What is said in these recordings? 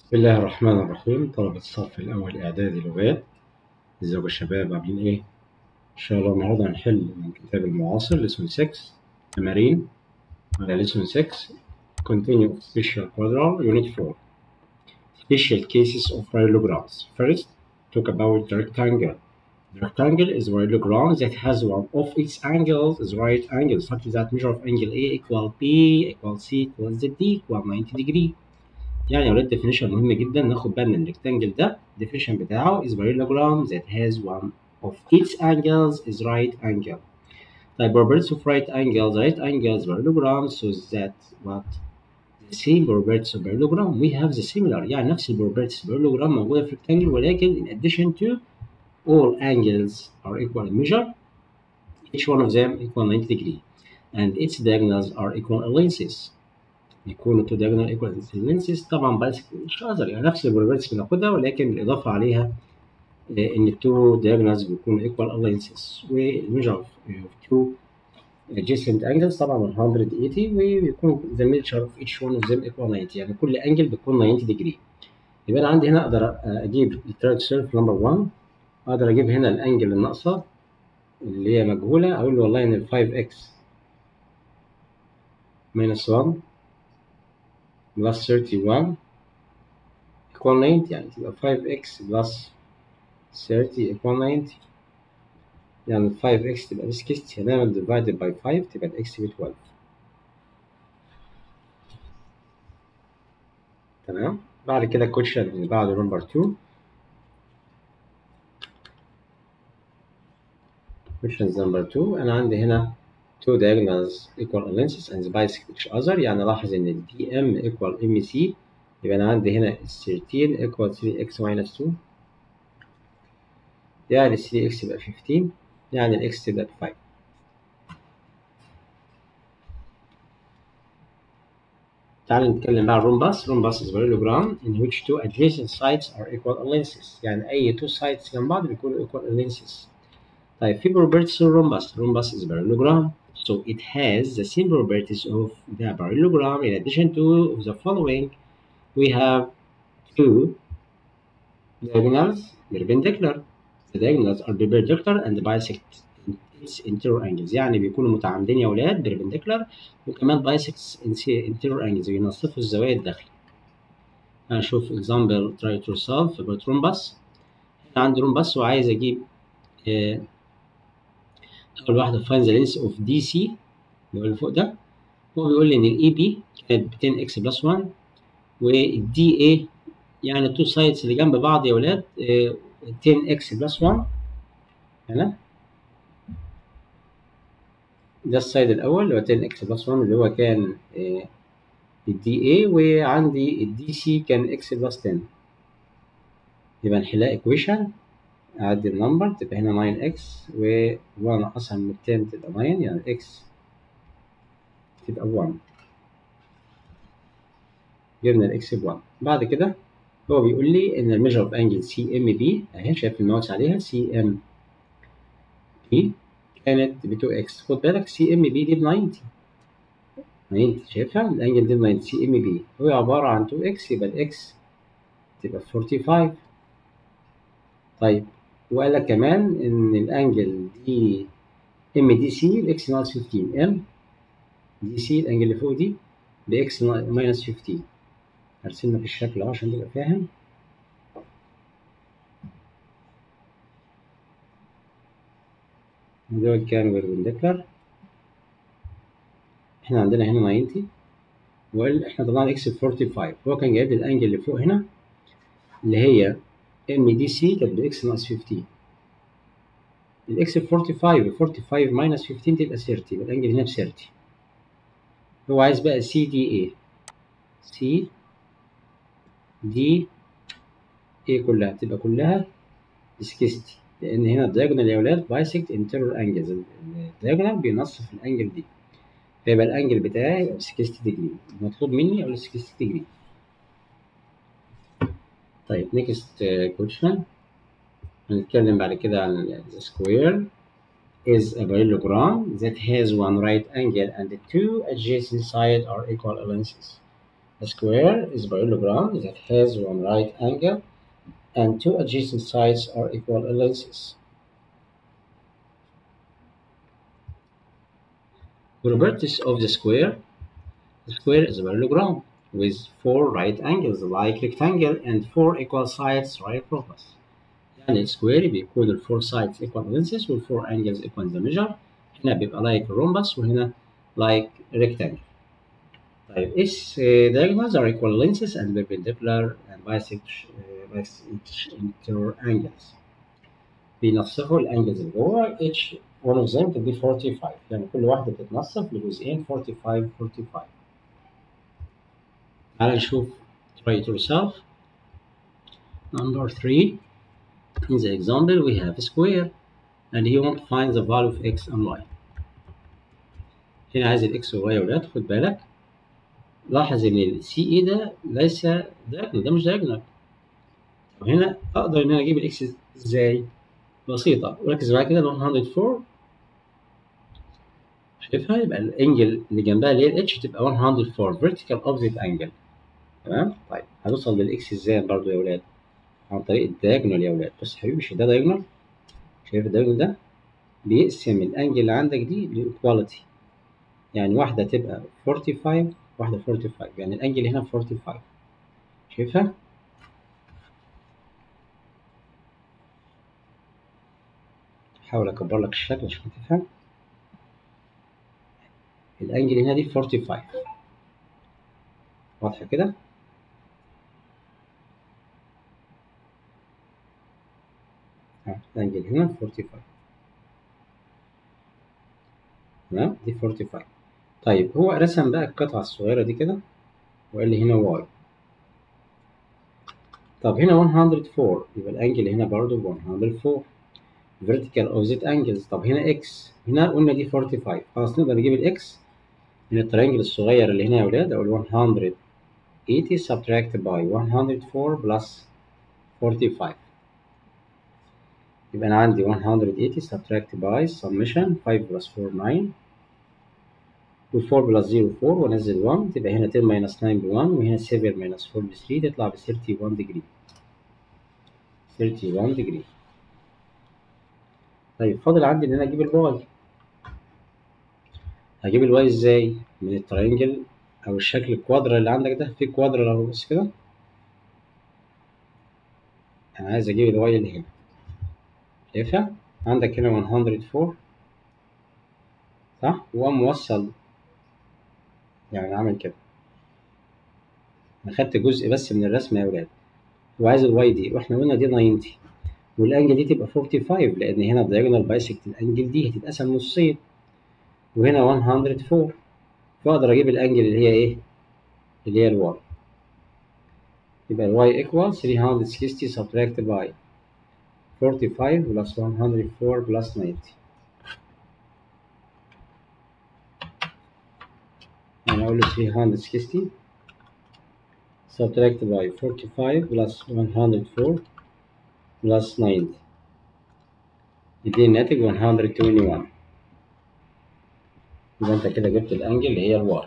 بسم الله الرحمن الرحيم طلبة الصف الأول إعدادي لغات ازيكم يا شباب عاملين إيه؟ إن شاء الله النهاردة هنحل من كتاب المعاصر لسون 6 تمارين على لسون 6 Continue of Special Quadral Unit 4 Special Cases of Parallelograms First, talk about the rectangle The rectangle is a parallelogram that has one of its angles is right angle such that measure of angle A equal B equal C equal ZD equal 90 degree يعني يا ولاد definition مهم جدا ناخد بالنا ان الريكتانجل ده definition بتاعه is parallelogram that has one of its angles is right angle. طيب properties of right angles right angles parallelogram so that what the same properties of parallelogram we have the similar يعني نفس البروبرتيز parallelogram موجودة في rectangle ولكن in addition to all angles are equal in measure each one of them equal 90 degree and its diagonals are equal in lengths يكونوا تو diagonal equal lenses طبعا بس مش اقدر يعني نفس البروبرتيز بناخدها ولكن بالاضافه عليها ان التو diagonals بيكونوا equal lenses والميجر of two adjacent angles طبعا 180 ويكون the measure of each one of them equal 90 يعني كل انجل بيكون 90 degree يبقى انا عندي هنا اقدر اجيب الترايت سيرف نمبر 1 اقدر اجيب هنا الانجل الناقصه اللي هي مجهوله اقول له والله ان ال 5x minus 1 plus 31 equal 90 يعني تبقى 5x plus 30 equal 90 يعني 5x تبقى ب 60 هنعمل divided by 5 تبقى ال x ب 12 تمام بعد كده الكوتشن اللي بعده نمبر 2 questions number 2 أنا عندي هنا two diagonals equal lenses and bisect each other يعني لاحظ ان ال DM equal MC يبقى انا عندي هنا 13 equal 3x minus 2 يعني 3x يبقى 15 يعني ال x تبقى 5 تعالوا نتكلم بقى عن rhombus rhombus is parallelogram in which two adjacent sides are equal lenses يعني اي two sides جنب بعض بيكونوا equal lenses طيب في properties rhombus rhombus is parallelogram So it has the same properties of the parallelogram. In addition to the following, we have two diagonals perpendicular. The diagonals are perpendicular and bisect its interior angles. يعني بيكونوا متعامدين يا ولاد perpendicular وكمان bisects interior angles بينصفوا الزوايا الداخلية. هنشوف example try to solve about rhombus. هنا عندي rhombus وعايز أجيب آه أول واحدة find the length of DC اللي هو اللي فوق ده هو بيقول لي إن ال EB كانت ب 10 x بلس 1 وال DA يعني التو سايدز اللي جنب بعض يا ولاد 10 x بلس 1 هنا ده السايد الأول اللي هو 10 x بلس 1 اللي هو كان ال DA وعندي ال DC كان x بلس 10 يبقى نحلها ايكويشن أعدي النمبر تبقى هنا 9x و 1 أقسم من 10 تبقى 9 يعني x تبقى 1 جبنا ال x ب 1 بعد كده هو بيقول لي إن الميجر أوف أنجل سي ام بي أهي شايف النوتس عليها سي ام بي كانت ب 2x خد بالك سي ام بي دي ب 90 90 شايفها الأنجل دي ب 90 سي ام بي هو عبارة عن 2x يبقى ال x تبقى 45 طيب وقال لك كمان ان الانجل دي ام دي سي الاكس ناقص 15 ام دي سي الانجل اللي فوق دي باكس ماينس 15 هرسمها في الشكل اهو عشان تبقى فاهم دول كانوا بيربنديكولار احنا عندنا هنا 90 وقال احنا طلعنا اكس ب 45 هو كان جايب لي الانجل اللي فوق هنا اللي هي ام دي سي كانت باكس ناقص 15 الاكس ب 45 45 ماينس 15 تبقى 30 يبقى الانجل هنا ب 30 هو عايز بقى سي دي اي سي دي اي كلها تبقى كلها 60 لان هنا الدايجونال يا ولاد بايسكت انتيريور انجلز الدايجونال بينصف الانجل دي فيبقى الانجل بتاعي يبقى 60 ديجري المطلوب مني اقول 60 ديجري طيب next question هنتكلم بعد كده عن square is a parallelogram that has one right angle and the two adjacent sides are equal lenses A square is a parallelogram that has one right angle and two adjacent sides are equal lengths. Properties of the square. The square is a parallelogram with four right angles like rectangle and four equal sides right rhombus. يعني السكوير بيكون الفور sides equal lengths والفور angles equal the measure. هنا بيبقى like rhombus وهنا like rectangle. طيب its uh, diagonals are equal lengths and perpendicular and bisect uh, bisector angles. بينصفوا الانجلز اللي جوه each one of them could be 45 يعني كل واحدة بتتنصف لجزئين 45 45 تعال نشوف try it yourself number 3 in the example we have a square and you want to find the value of x and y هنا عايز الاكس والواي يا ولاد خد بالك لاحظ ان السي اي ده ليس diagonal ده مش diagonal طب هنا اقدر ان انا اجيب الاكس ازاي بسيطة وركز معايا كده 104 شايفها يبقى الانجل اللي جنبها اللي هي الاتش تبقى 104 vertical opposite angle تمام طيب هنوصل للاكس ازاي برضو يا ولاد عن طريق الدايجونال يا ولاد بص يا حبيبي مش ده دايجونال شايف الدايجونال ده بيقسم الانجل اللي عندك دي لايكواليتي يعني واحدة تبقى 45 واحدة 45 يعني الانجل هنا 45 شايفها احاول اكبر لك الشكل عشان تفهم الانجل هنا دي 45 واضحة كده ها الانجل هنا 45 تمام دي 45 طيب هو رسم بقى القطعة الصغيرة دي كده وقال لي هنا واي طب هنا 104 يبقى الانجل هنا برضو 104 vertical opposite angles طب هنا x هنا قلنا دي 45 خلاص نقدر نجيب الاكس من الترينجل الصغير اللي هنا يا ولاد اقول 180 subtract by 104 plus 45 يبقى انا عندي 180 subtract by summation 5 plus 4 9 و 4 plus 0 4 وانزل 1 تبقى هنا 10 minus 9 ب 1 وهنا 7 minus 4 ب 3 تطلع ب 31 degree 31 degree طيب فاضل عندي ان انا اجيب الواي هجيب الواي ازاي من الترينجل او الشكل الكوادرا اللي عندك ده في كوادرا اهو بص كده انا عايز اجيب الواي اللي هنا شايفها عندك هنا 104 صح وقام موصل يعني عامل كده انا خدت جزء بس من الرسمه يا ولاد وعايز الواي دي واحنا قلنا دي 90 والانجل دي تبقى 45 لان هنا الدايجونال بايسكت الانجل دي هتتقسم نصين وهنا 104 فاقدر اجيب الانجل اللي هي ايه اللي هي الواي يبقى الواي ايكوال 360 subtract by 45 plus 104 plus 90 أنا أقول له 360 subtract by 45 plus 104 plus 90 يديني الناتج 121 يبقى أنت كده جبت الأنجل اللي هي الواي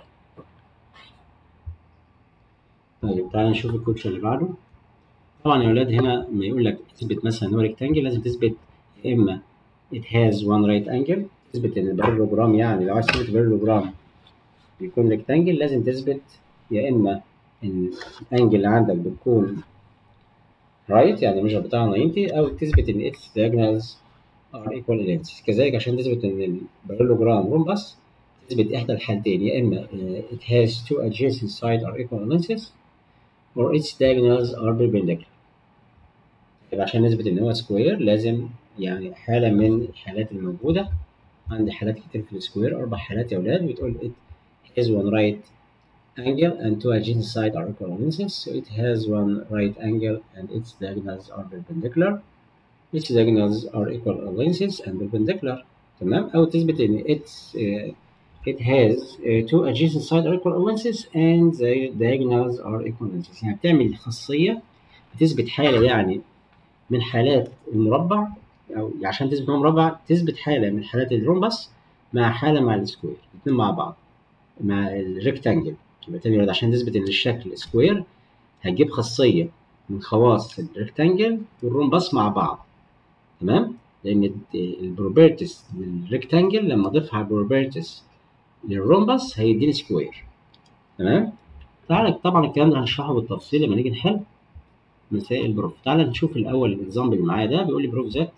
طيب تعالى نشوف الكوتش اللي بعده طبعا يا ولاد هنا ما يقول لك تثبت مثلا هو ريكتانجل لازم تثبت يا اما it has one right angle تثبت ان البارالوجرام يعني لو عايز تثبت البارالوجرام بيكون ريكتانجل لازم تثبت يا اما ان الانجل اللي عندك بتكون رايت right يعني الميجر بتاعها 90 او تثبت ان its diagonals are equal lengths كذلك عشان تثبت ان البارالوجرام رومبس تثبت احدى الحالتين يا اما it has two adjacent sides are equal lengths or its diagonals are perpendicular يبقى عشان نثبت ان هو سكوير لازم يعني حالة من الحالات الموجودة عندي حالات كتير في السكوير أربع حالات يا ولاد بتقول it has one right angle and two adjacent sides are equal lengths so it has one right angle and its diagonals are perpendicular its diagonals are equal lengths and perpendicular تمام أو تثبت إن it's uh, it has uh, two adjacent sides are equal lengths and the diagonals are equal lengths يعني بتعمل خاصية بتثبت حالة يعني من حالات المربع أو عشان تثبت هو مربع تثبت حالة من حالات الرومبس مع حالة مع السكوير الاتنين مع بعض مع الريكتانجل يبقى تاني ولاد عشان تثبت ان الشكل سكوير هتجيب خاصيه من خواص الريكتانجل والرومبس مع بعض تمام لان البروبرتيز للريكتانجل لما اضيفها على البروبرتيز للرومبس هيديني سكوير تمام تعالى طبعا الكلام ده هنشرحه بالتفصيل لما نيجي نحل مسائل البروف تعالى نشوف الاول الاكزامبل اللي معايا ده بيقول لي بروف ذات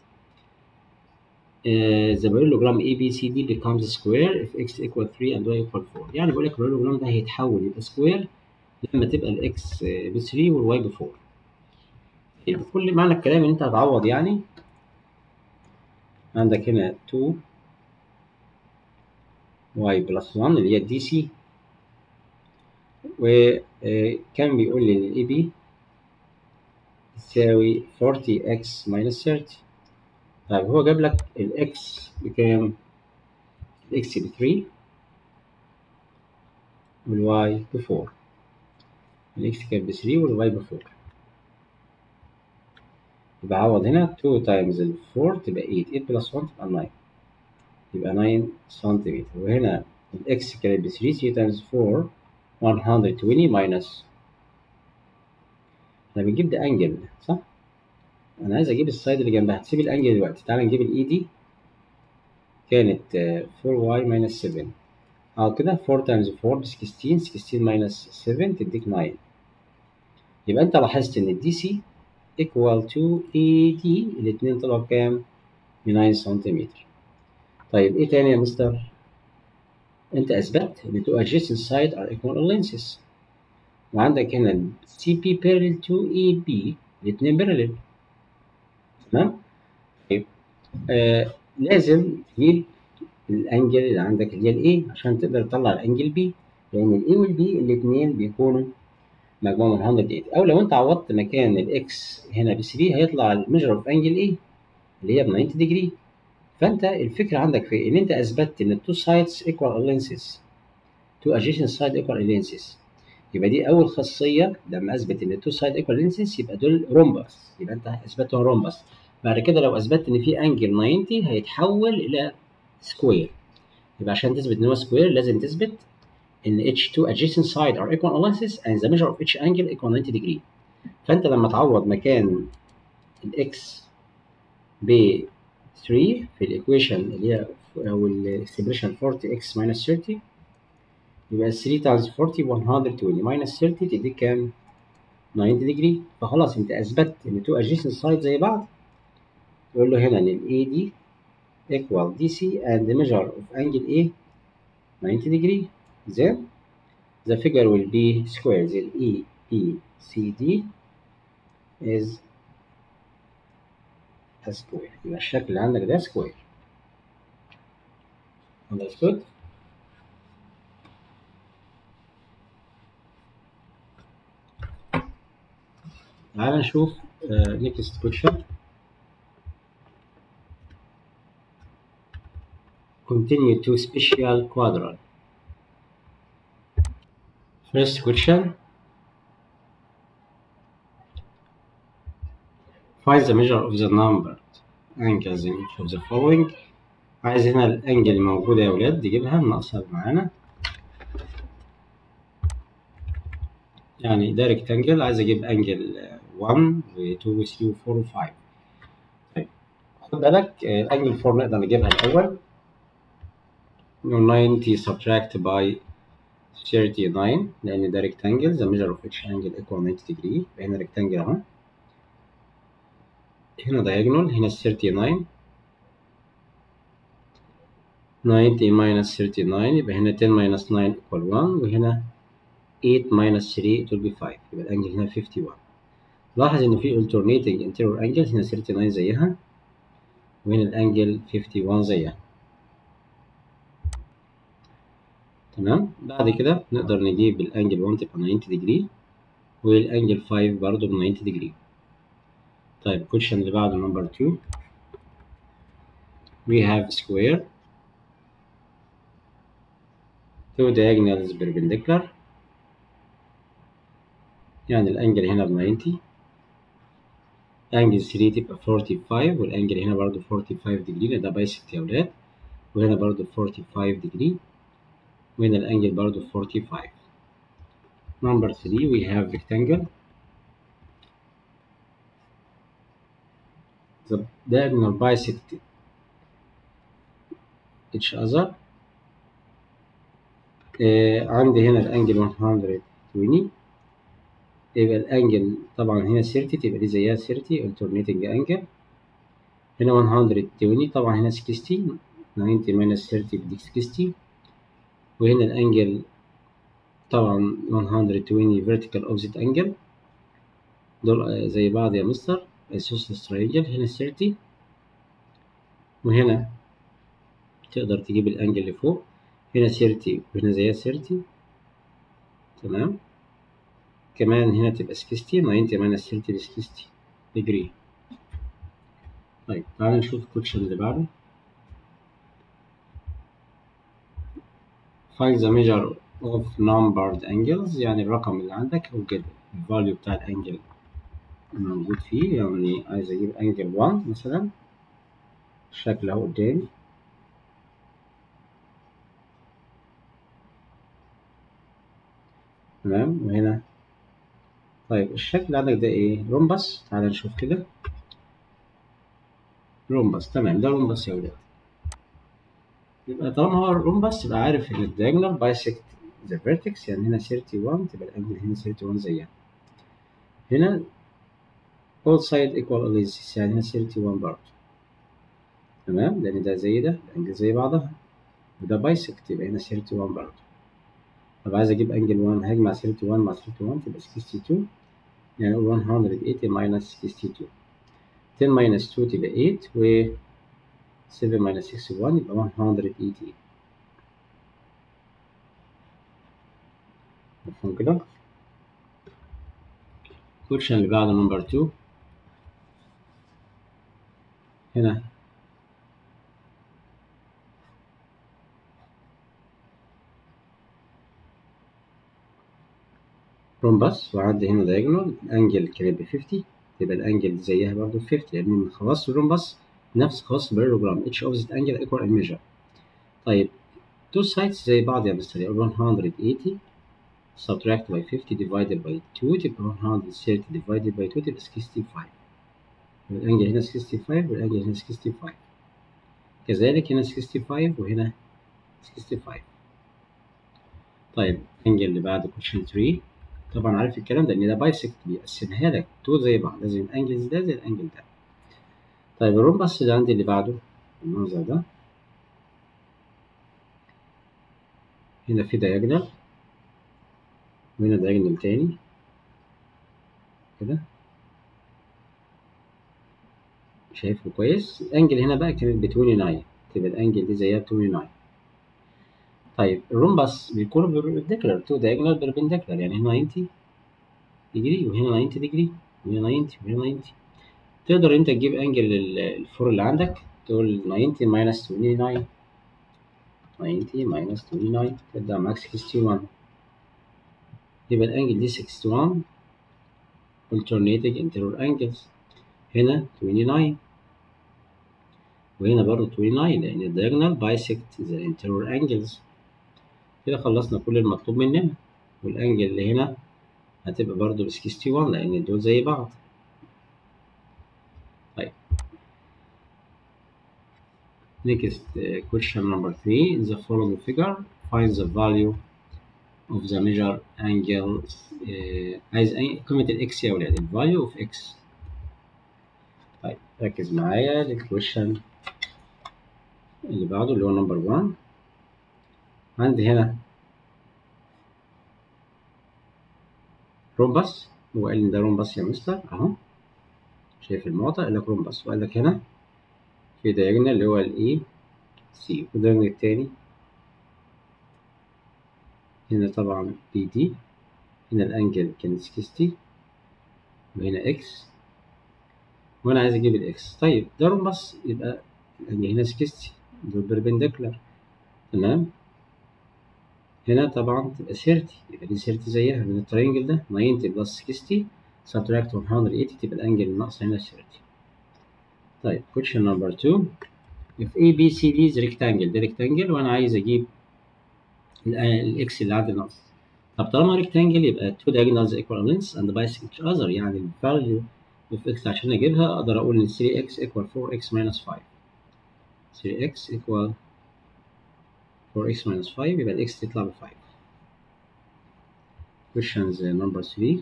the parallelogram ABCD becomes square if x equal 3 and y equal 4 يعني بيقول لك البارالوجرام ده هيتحول يبقى سكوير لما تبقى الاكس ب 3 والواي ب 4 يبقى كل معنى الكلام ان انت هتعوض يعني عندك هنا 2 y بلس 1 اللي هي الدي سي وكان بيقول لي ان الاي بي تساوي 40x minus 30 طيب هو جاب لك الاكس بكام؟ الاكس ب 3 والواي ب 4 الاكس كان ب 3 والواي ب 4 يبقى عوض هنا 2 تايمز ال 4 تبقى 8 8 بلس 1 تبقى 9 يبقى 9 سنتيمتر وهنا الاكس كانت ب 3 3 تايمز 4 120 ماينس احنا بنجيب ده انجل صح؟ انا عايز اجيب السايد اللي جنبها هتسيب الانجل دلوقتي تعالى نجيب الاي دي كانت 4y minus 7 اه كده 4 times 4 ب 16 16 minus 7 تديك 9 يبقى انت لاحظت ان الدي سي equal to اي دي الاتنين طلعوا بكام؟ ب 9 سنتيمتر طيب ايه تاني يا مستر؟ انت اثبتت ان two adjacent sides are equal lengths وعندك هنا ال CP parallel to AB الاتنين parallel تمام؟ طيب آه لازم تجيب الانجل اللي عندك اللي هي الاي عشان تقدر تطلع الانجل بي لان الاي والبي الاثنين بيكونوا مجموع من 180 او لو انت عوضت مكان الاكس هنا ب 3 هيطلع الميجر اوف انجل ايه اللي هي ب 90 ديجري فانت الفكره عندك في ان انت اثبتت ان التو سايدز ايكوال لينسز تو adjacent سايد ايكوال لينسز يبقى دي اول خاصيه لما اثبت ان التو سايد ايكوال لينسز يبقى دول رومبس يبقى انت اثبتهم رومبس بعد كده لو اثبتت ان في انجل 90 هيتحول الى سكوير يبقى عشان تثبت ان هو سكوير لازم تثبت ان H2 adjacent side are equal analysis and the measure of each angle equal 90 degree فانت لما تعوض مكان الاكس ب 3 في الايكويشن اللي هي او الاكسبريشن 40x minus 30 يبقى 3 times 40 120 minus 30 تديك كام 90 degree فخلاص انت اثبتت ان two adjacent sides زي بعض تقول له هنا ان ال AD equal DC and the measure of angle A 90 degree then the figure will be square the EECD is a square يبقى الشكل اللي عندك ده square understood تعال نشوف uh, next question continue to special quadrant. First question. Find the measure of the numbered angles in each of the following. عايز هنا الانجل الموجودة يا ولاد نجيبها ناقصها معانا. يعني ده ريكتانجل عايز اجيب انجل 1 و 2 و 3 و 4 و 5. طيب خد بالك الانجل 4 نقدر نجيبها الاول. 90 subtract by 39 لأن ده rectangle the measure of each angle equal 90 degree هنا rectangle أهو هنا diagonal هنا 39 90 minus 39 يبقى هنا 10 minus 9 equal 1 وهنا 8 minus 3 it will be 5 يبقى الأنجل هنا 51 لاحظ إن في alternating interior angles هنا 39 زيها وهنا الأنجل 51 زيها تمام بعد كده نقدر نجيب الانجل 1 تبقى 90 ديجري والانجل 5 برضه ب 90 ديجري طيب question اللي بعده نمبر 2 we have square two diagonals perpendicular يعني الانجل هنا ب 90 انجل 3 تبقى 45 والانجل هنا برضه 45 ديجري لان ده بايسكت يا ولاد وهنا برضه 45 ديجري وهنا الانجل برضه 45 number 3 we have rectangle the diagonal bisect each other آه عندي هنا الانجل 120 يبقى الانجل طبعا هنا 30 تبقى دي زيها 30 alternating angle هنا 120 طبعا هنا 60 90 minus 30 بديك 60 وهنا الانجل طبعا 120 vertical opposite angle دول زي بعض يا مستر isosceles triangle هنا 30 وهنا تقدر تجيب الانجل اللي فوق هنا 30 وهنا زيها 30 تمام كمان هنا تبقى 60 90 minus 30 ب 60 degree طيب تعالى نشوف الكوتشن اللي بعده find the measure of numbered angles يعني الرقم اللي عندك اوجد الفاليو بتاع الانجل موجود فيه يعني عايز اجيب انجل 1 مثلا الشكل اهو قدامي تمام وهنا طيب الشكل اللي عندك ده ايه رومبس تعالى نشوف كده رومبس تمام ده رومبس يا ولاد يبقى طالما هو رومبس يبقى عارف ان الدياجونال بايسكت ذا فيرتكس يعني هنا 31 تبقى الانجل هنا 31 زيها هنا all side equal ellipsis يعني هنا 31 برضه تمام لان ده زي ده الانجل زي بعضها وده بايسكت يبقى هنا 31 برضه طب عايز اجيب انجل 1 هجمع 31 مع 31 تبقى 62 يعني 180 minus 62 10 minus 2 تبقى 8 و 7 minus 61 يبقى 180 مفهوم كده؟ الكوتشن اللي بعده نمبر 2 هنا رومبس وعندي هنا دايجونال الانجل كانت ب 50 يبقى الانجل دي زيها برضه ب 50 لان من خواص الرومبس نفس خواص البارالوجرام اتش اوبزيت انجل ايكوال ان ميجر طيب تو سايدز زي بعض يا مستر يبقى 180 subtract by 50 divided by 2 تبقى 130 divided by 2 تبقى 65 الانجل هنا 65 والانجل هنا 65 كذلك هنا 65 وهنا 65 طيب الانجل اللي بعد كويشن 3 طبعا عارف الكلام ده ان ده بايسكت بيقسمها لك تو زي بعض لازم الانجلز ده زي الانجل ده طيب الرومبس اللي عندي اللي بعده المنظر ده هنا في دايجونال وهنا دايجونال تاني كده شايفه كويس الانجل هنا بقى كانت ب 29 تبقى الانجل دي زيها 29 طيب الرومبس بيكون بيربنديكولار تو دايجونال بيربنديكولار يعني هنا 90 ديجري وهنا 90 ديجري وهنا 90 وهنا 90 تقدر انت تجيب انجل الفور اللي عندك تقول 90 ماينس 29 90 ماينس 29 تبدأ معاك 61 يبقى الانجل دي 61 alternating interior angles هنا 29 وهنا برضه 29 لأن الدياجونال bisect the interior angles كده خلصنا كل المطلوب مننا والانجل اللي هنا هتبقى برضه ب 61 لأن دول زي بعض طيب next uh, question number 3 in the following figure find the value of the measure angle uh, عايز أي قيمة الإكس يا ولاد ال value of x طيب ركز معايا للكويشن اللي بعده اللي هو نمبر 1 عندي هنا رومبس هو قال لي ده رومبس يا مستر اهو شايف المعطى قال لك رومبس وقال لك هنا في دايجونال اللي هو الاي سي والدايجونال التاني هنا طبعا بي دي هنا الانجل كان 60 وهنا اكس وانا عايز اجيب الاكس طيب ده رومبس يبقى الانجل هنا 60 دول بيربنديكولار تمام هنا طبعا تبقى 30 يبقى دي 30 زيها من الترينجل ده 90 بلس 60 subtract 180 تبقى الانجل الناقصة هنا 30 طيب question number 2 if A B C D is rectangle ده rectangle وانا عايز اجيب الاكس اللي عندي ناقص طب طالما ريكتانجل يبقى two diagonals equal lengths and bisect each other يعني ال value of x عشان اجيبها اقدر اقول ان 3x equal 4x minus 5 3x equal 4x minus 5 يبقى ال x تطلع ب 5 questions number 3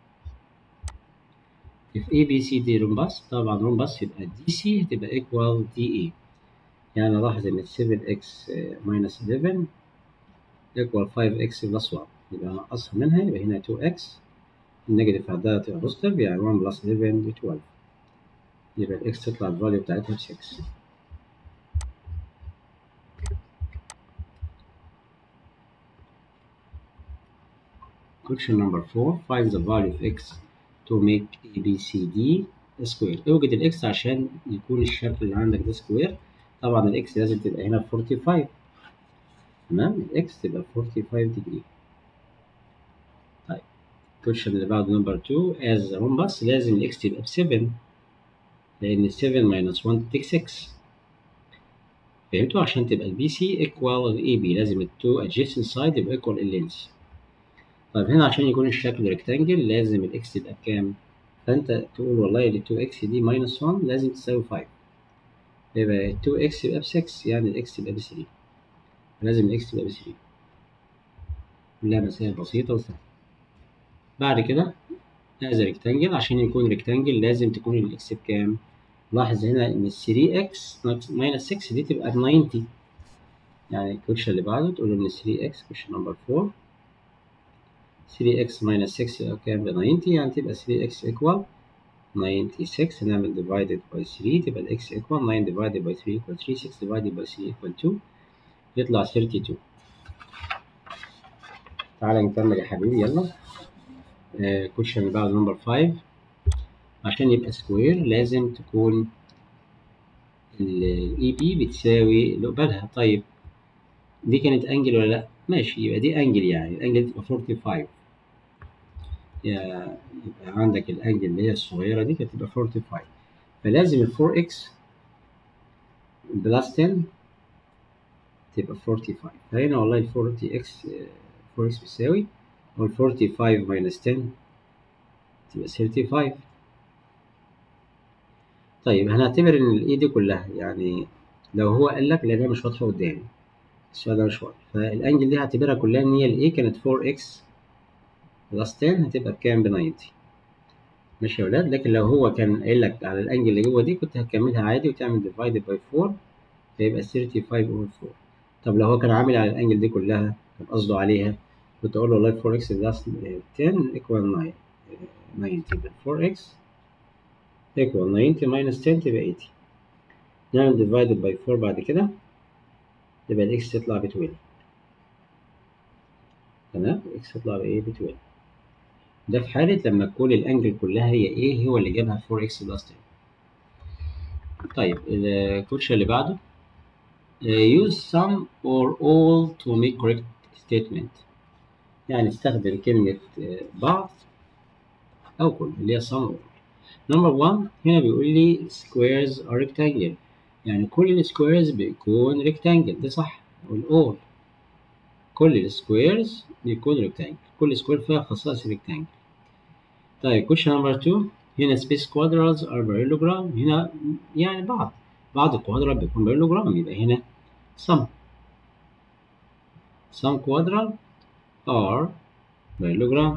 if ABCD rhombus طبعا rhombus يبقى DC هتبقى equal DA يعني لاحظ ان 7x minus 11 equal 5x plus 1 يبقى نقصها منها يبقى هنا 2x النيجاتيف عندها تبقى بوزيتيف يعني 1 بلس 11 ب 12 يبقى الاكس تطلع الفاليو بتاعتها ب 6 Question number 4 find the value of x to make ABCD square اوجد الاكس عشان يكون الشكل اللي عندك ده سكوير طبعا الاكس لازم تبقى هنا 45 تمام الاكس تبقى 45 degree طيب question اللي بعده نمبر 2 as a rhombus لازم الاكس تبقى ب 7 لان 7 minus 1 تديك 6 فهمتوا عشان تبقى البي سي equal الاي بي لازم ال 2 adjacent side يبقى equal اللينس طيب هنا عشان يكون الشكل ريكتانجل لازم الاكس تبقى بكام؟ فانت تقول والله ال 2 اكس دي minus 1 لازم تساوي 5 يبقى 2 اكس يبقى ب 6 يعني الاكس يبقى ب 3 لازم الاكس تبقى ب 3 كلها مسائل بسيطة وسهلة بعد كده هذا ريكتانجل عشان يكون ريكتانجل لازم تكون الاكس بكام؟ لاحظ هنا ان ال 3 اكس ماينس 6 دي تبقى ب 90 يعني الكوتشن اللي بعده تقول له ان 3 اكس كوتشن نمبر 4 3 اكس ماينس 6 يبقى كام ب 90 يعني تبقى 3 اكس ايكوال 96 هنعمل divided by 3 تبقى الاكس equal 9 divided by 3 equal 3 6 divided by 3 equal 2 يطلع 32 تعالى نكمل يا حبيبي يلا كويشن اللي بعده نمبر 5 عشان يبقى سكوير لازم تكون الاي بي بتساوي اللي قبالها طيب دي كانت انجل ولا لا ماشي يبقى دي انجل يعني الانجل تبقى 45 يبقى عندك الانجل اللي هي الصغيره دي كانت تبقى 45 فلازم ال 4 اكس بلس 10 تبقى 45 فهنا والله ال 40 اكس 4 اكس بتساوي وال 45 minus 10 تبقى 35 طيب هنعتبر ان الاي دي كلها يعني لو هو قال لك لان هي مش واضحه قدامي السؤال ده مش واضح فالانجل دي هعتبرها كلها ان هي الاي كانت 4 اكس بلس 10 هتبقى بكام ب 90 ماشي يا ولاد لكن لو هو كان قايل لك على الانجل اللي جوه دي كنت هتكملها عادي وتعمل ديفايدد باي 4 فيبقى 35 اوفر 4 طب لو هو كان عامل على الانجل دي كلها كان قصده عليها كنت اقول له والله 4 اكس بلس 10 ايكوال 9 90 يبقى 4 اكس ايكوال 90 ماينس 10 تبقى 80 نعمل ديفايدد باي 4 بعد كده يبقى الاكس تطلع ب 12 تمام الاكس تطلع بايه ب 12 ده في حالة لما تكون الأنجل كلها هي إيه هو اللي جابها 4x بلس 10 طيب الكوتش اللي بعده use some or all to make correct statement يعني استخدم كلمة بعض أو كل اللي هي some or number one هنا بيقول لي squares are rectangle يعني كل السكويرز بيكون rectangle ده صح والall كل السكويرز بيكون rectangle كل سكوير فيها خصائص rectangle طيب question number two هنا space quadrats are parallelogram هنا يعني بعض بعض الكوادرات بيكون parallelogram يبقى هنا some some quadrat are parallelogram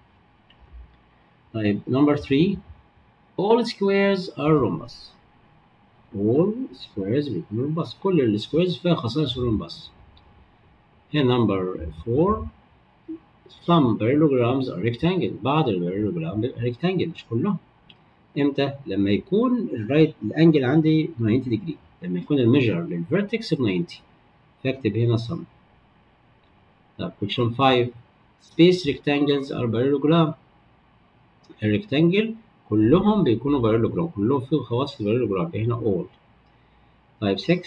طيب number three all squares are rhombus all squares بيكون rhombus كل السكويرز فيها خصائص rhombus هنا number four some parallelograms are rectangle بعض البارالوجرام بيبقى rectangle مش كلهم امتى لما يكون الرايت الانجل عندي 90 ديجري لما يكون الميجر للفيرتكس ب 90 فاكتب هنا some طب question 5 space rectangles are parallelogram الريكتانجل كلهم بيكونوا parallelogram كلهم فيهم خواص البارالوجرام هنا all طيب 6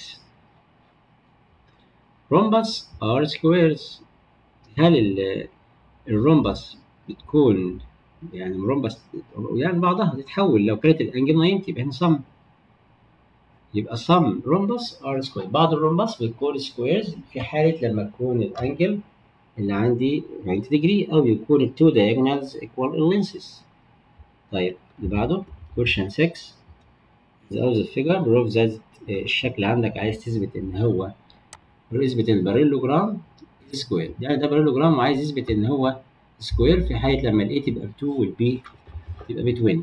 rhombus are squares هل الرومبس بتكون يعني رومبس يعني بعضها تتحول لو كانت الانجل 90 يبقى هنا سم يبقى سم رومبس ار سكوير بعض الرومبس بتكون سكويرز في حالة لما تكون الانجل اللي عندي 90 degree أو يكون ال two diagonals equal in lengths طيب اللي بعده question 6 the other figure prove that الشكل عندك عايز تثبت إن هو يثبت البارالوجرام سكوير يعني ده بارالوجرام وعايز يثبت إن هو سكوير في حالة لما ال A تبقى ب 2 وال B تبقى ب 20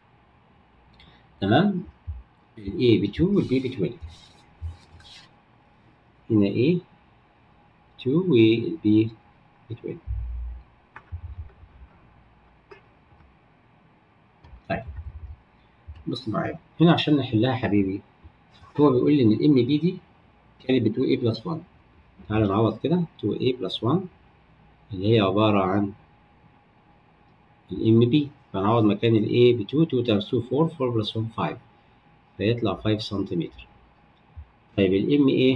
تمام ال A ب 2 وال B ب 20 هنا A 2 وال B ب 20 طيب بص معايا هنا عشان نحلها يا حبيبي هو بيقول لي إن ال MB دي كانت ب 2A بلس 1 تعالى نعوض كده 2A بلس 1 اللي هي عبارة عن ال MB فنعوض مكان ال A ب 2 2 times 2 4 4 بلس 1 5 فيطلع 5 سنتيمتر طيب ال MA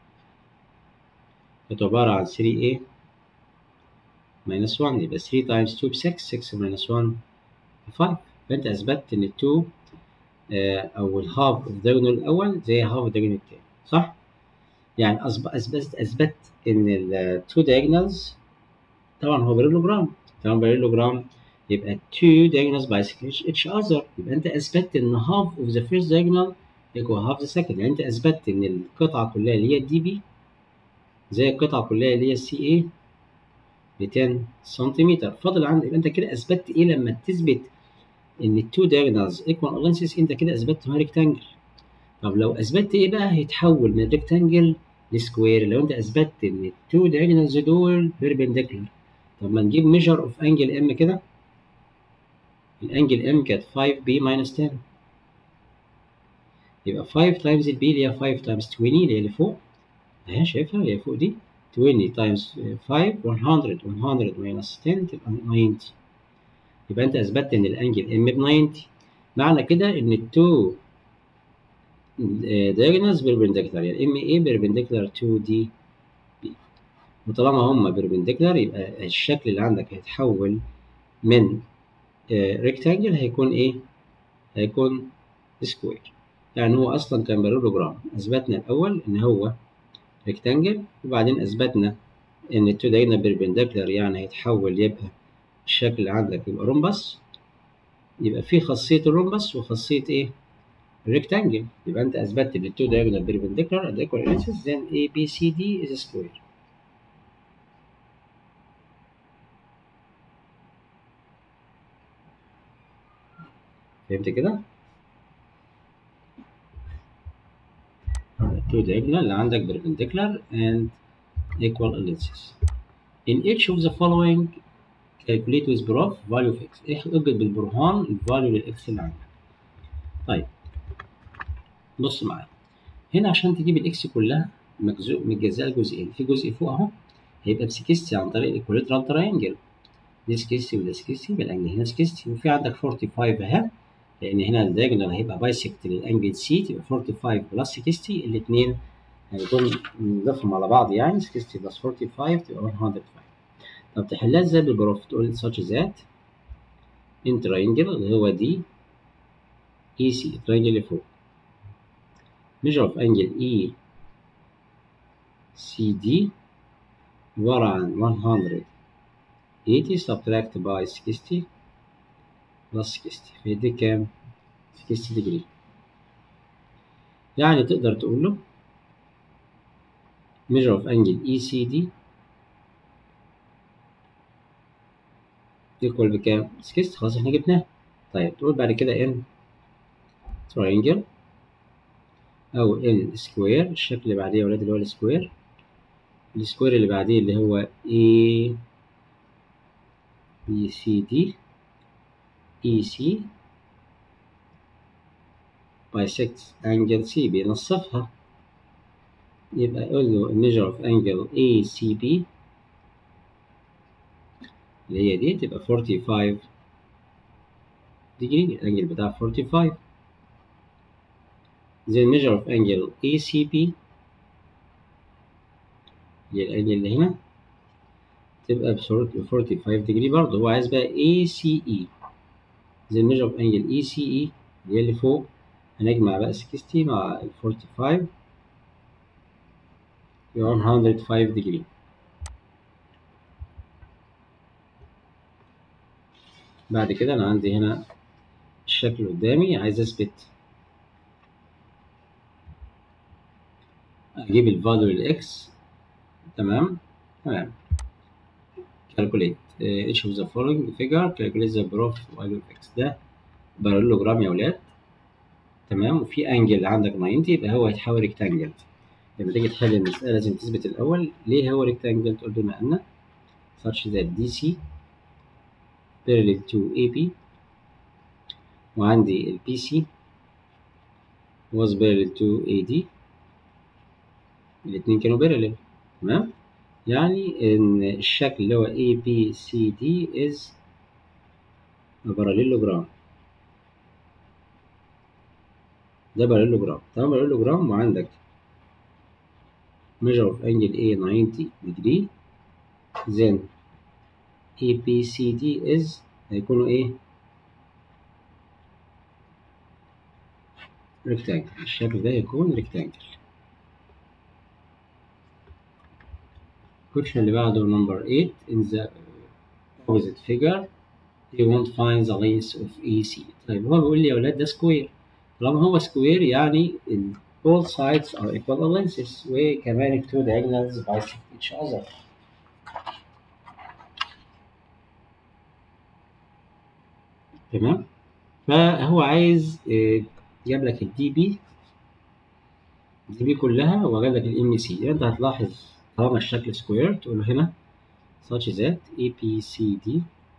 كانت عبارة عن 3A minus 1 يبقى 3 times 2 ب 6 6 minus 1 ب 5 فأنت أثبتت إن ال 2 آه أو الهاف الدايجونال الأول زي هاف الدايجونال التاني صح؟ يعني أثبت أثبت إن ال two diagonals طبعا هو بارالوجرام طبعا بارالوجرام يبقى two diagonals bisect each other يبقى أنت أثبتت إن half of the first diagonal equal half the second يعني أنت أثبتت إن القطعة كلها اللي هي الدي بي زي القطعة كلها اللي هي السي اي ب 10 سنتيمتر فاضل عندك يبقى أنت كده أثبتت إيه لما تثبت إن التو diagonals equal lengths أنت كده أثبتت هو ريكتانجل طب لو أثبتت إيه بقى هيتحول من ريكتانجل لسكوير لو أنت أثبتت إن التو diagonals دول بيربنديكولار طب ما نجيب ميجر اوف انجل ام كده الانجل ام كانت 5 بي ماينس 10 يبقى 5 تايمز البي اللي هي 5 تايمز 20 اللي هي اللي فوق اهي شايفها اللي هي فوق دي 20 تايمز 5 100 100 ماينس 10 تبقى 90 يبقى انت اثبتت ان الانجل ام ب 90 معنى كده ان التو diagonals perpendicular يعني ام اي perpendicular to دي وطالما هما بيربنديكولار يبقى الشكل اللي عندك هيتحول من ريكتانجل هيكون ايه؟ هيكون سكوير يعني هو اصلا كان بارالوجرام اثبتنا الاول ان هو ريكتانجل وبعدين اثبتنا ان التو دايجونال بيربنديكولار يعني هيتحول يبقى الشكل اللي عندك يبقى رومبس يبقى في خاصيه الرومبس وخاصيه ايه؟ الريكتانجل يبقى انت اثبتت ان التو دايجونال بيربنديكولار اد ايكوال انسس then A B C D is a square فهمت كده؟ two diagonal اللي عندك perpendicular and equal ellipses. In each of the following calculate with proof value of x. اوجد بالبرهان الفاليو للاكس اللي عندك. طيب بص معايا هنا عشان تجيب الاكس كلها متجزأة لجزئين في جزء فوق اهو هيبقى ب 60 عن طريق الايكوليترال تراينجل دي 60 وده 60 يبقى الانجل هنا 60 وفي عندك 45 اهي لان هنا الدايجونال هيبقى بايسكت للانجل سي تبقى 45 بلس 60 الاثنين هيكون نضيفهم على بعض يعني 60 بلس 45 تبقى 105 طب تحلها ازاي بالبروف تقول such that in triangle اللي هو دي اي سي التراينجل اللي فوق measure of angle E CD عبارة عن 180 subtract by 60 بلس 60 فيديك كام؟ 60 ديجري يعني تقدر تقول له measure of angle ECD equal بكام؟ 60 خلاص احنا جبناه طيب تقول بعد كده n triangle أو n square الشكل اللي بعديه يا ولاد اللي هو السكوير السكوير اللي بعديه اللي هو A B C D EC bisects angle C بينصفها يبقى يقول له measure of angle ACB اللي هي دي تبقى 45 degree الانجل بتاع 45 then measure of angle ACB اللي هي الانجل اللي هنا تبقى ب 45 degree برضه هو عايز بقى ACE زي measure of angle ECE اللي هي اللي فوق هنجمع بقى 60 مع ال 45 يبقى 105 degree بعد كده انا عندي هنا الشكل قدامي عايز اثبت اجيب الفاليو للاكس تمام تمام calculate uh, each of the following figure calculate the proof value of x ده بارالوجرام يا ولاد تمام وفي انجل عندك 90 يبقى هو هيتحول ريكتانجل لما تيجي تحل المسألة لازم تثبت الأول ليه هو ريكتانجل تقول بما أن such that DC parallel to AB وعندي ال BC was parallel to AD الاتنين كانوا parallel تمام يعني إن الشكل اللي هو ABCD is a parallelogram ده parallelogram طالما parallelogram وعندك measure of angle A 90 degree then ABCD is هيكونوا ايه rectangle الشكل ده هيكون rectangle question اللي بعده number 8 in the opposite figure you won't find the length of AC طيب هو بيقول لي يا ولاد ده سكوير طالما هو سكوير يعني ال both sides are equal lengths وكمان ال two diagonals bisect each other تمام فهو عايز آه، جاب لك الدي بي الدي بي كلها وجاب لك الام سي يبقى انت هتلاحظ طالما الشكل سكوير تقول له هنا such that ABCD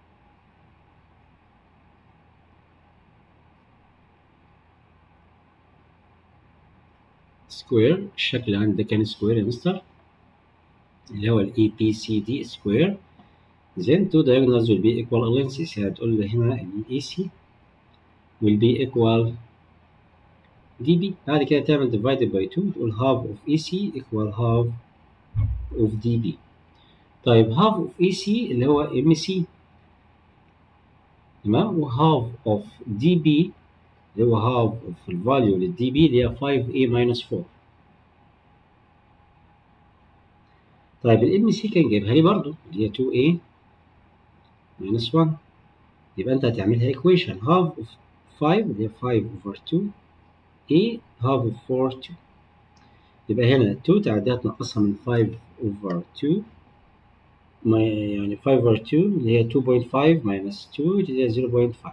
سكوير الشكل عندي كان سكوير يا مستر اللي هو ال ABCD سكوير then two diagonals will be equal lengths يعني تقول لي هنا ال AC will be equal DB بعد كده تعمل divided by 2 تقول half of AC equal half of DB طيب half of AC اللي هو MC تمام و half of DB اللي هو half of الفاليو للدي بي اللي هي 5A minus 4 طيب الام سي كان جايبها لي برضو اللي هي 2A minus 1 يبقى انت هتعملها equation half of 5 اللي هي 5 over 2 A half of 4 2 يبقى هنا 2 تعديها تنقصها من 5 over 2 ما يعني 5 over 2 اللي هي 2.5 minus 2 اللي هي 0.5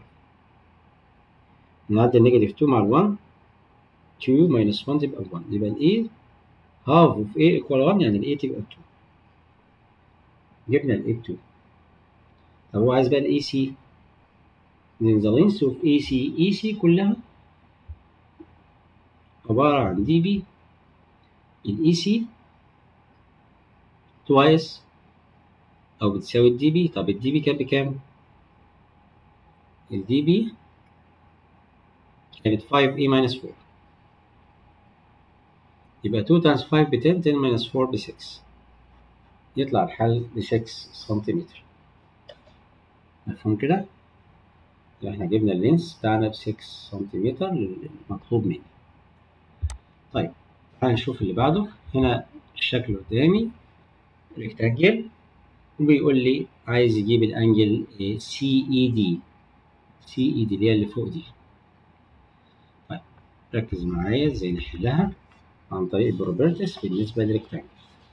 نعدي النيجاتيف 2 مع ال 1 2 minus 1 تبقى 1 يبقى ال A half of A equal 1 يعني ال A تبقى 2 جبنا ال A 2 طب هو عايز بقى ال AC then the length of AC AC كلها عبارة عن دي بي ال AC twice أو بتساوي الدي بي طب الدي بي كانت بكام؟ الدي بي كانت 5A minus 4 يبقى 2 times 5 ب 10 10 minus 4 ب 6 يطلع الحل ب 6 سنتيمتر مفهوم كده؟ يبقى احنا جبنا اللينس بتاعنا ب 6 سنتيمتر المطلوب مني طيب تعالى نشوف اللي بعده هنا الشكل قدامي ريكتانجل وبيقول لي عايز يجيب الانجل سي اي دي سي اي دي اللي هي اللي فوق دي طيب ركز معايا ازاي نحلها عن طريق البروبرتيز بالنسبه للريكتانجل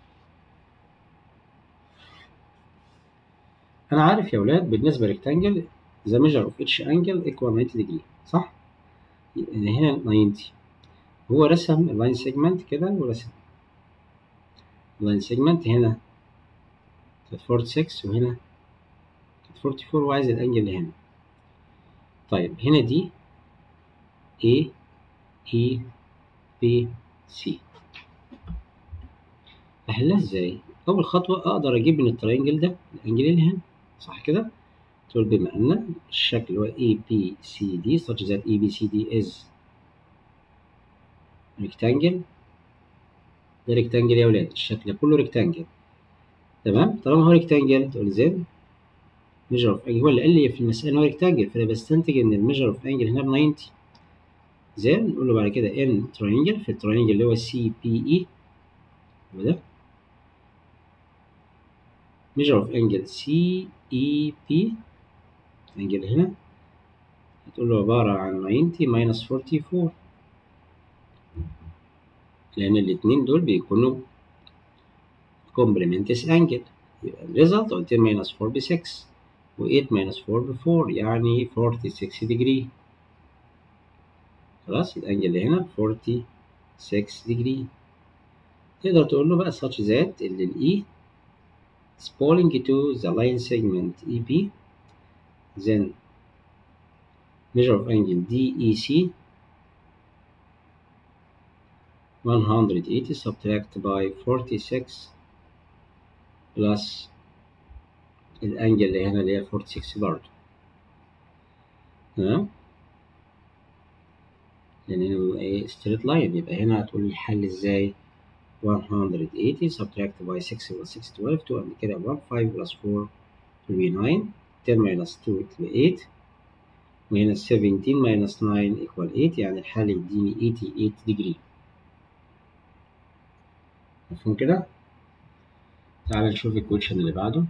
انا عارف يا ولاد بالنسبه للريكتانجل the measure of each angle equal 90 degree صح يعني هنا 90 هو رسم اللاين سيجمنت كده ورسم اللاين سيجمنت هنا كانت 46 وهنا كانت 44 وعايز الانجل اللي هنا طيب هنا دي A E B C أحلها إزاي؟ أول خطوة أقدر أجيب من الترينجل ده الأنجل اللي هنا صح كده؟ تقول بما أن الشكل هو A B C D such that A B C D is rectangle ده rectangle يا ولاد الشكل كله rectangle تمام؟ طالما هو rectangle تقول زين measure of angle هو اللي قال لي في المسألة إن هو rectangle فأنا بستنتج إن الميجر of angle هنا ب 90 زين نقول له بعد كده n triangle في الترينجل اللي هو سي بي اي هو ده measure of angle سي اي بي الانجل هنا هتقول له عبارة عن 90 minus 44 لأن الاتنين دول بيكونوا complementous angle يبقى الريزلت قلت minus 4 ب 6 و 8 minus 4 ب 4 يعني 46 degree خلاص الانجل اللي هنا 46 degree تقدر تقول له بقى such that اللي ال E is falling to the line segment EP then measure of angle DEC 180 subtract by 46 plus الانجل اللي هنا اللي هي 46 برضه تمام لان هنا ايه ستريت لاين يبقى هنا هتقول الحل ازاي 180 subtract by 6 plus 6 12 2 and كده 1 5 plus 4 will be 9 10 minus 2 equal 8 وهنا 17 minus 9 equal 8 يعني الحل يديني 88 degree مفهوم كده؟ تعال نشوف الكويشن اللي بعده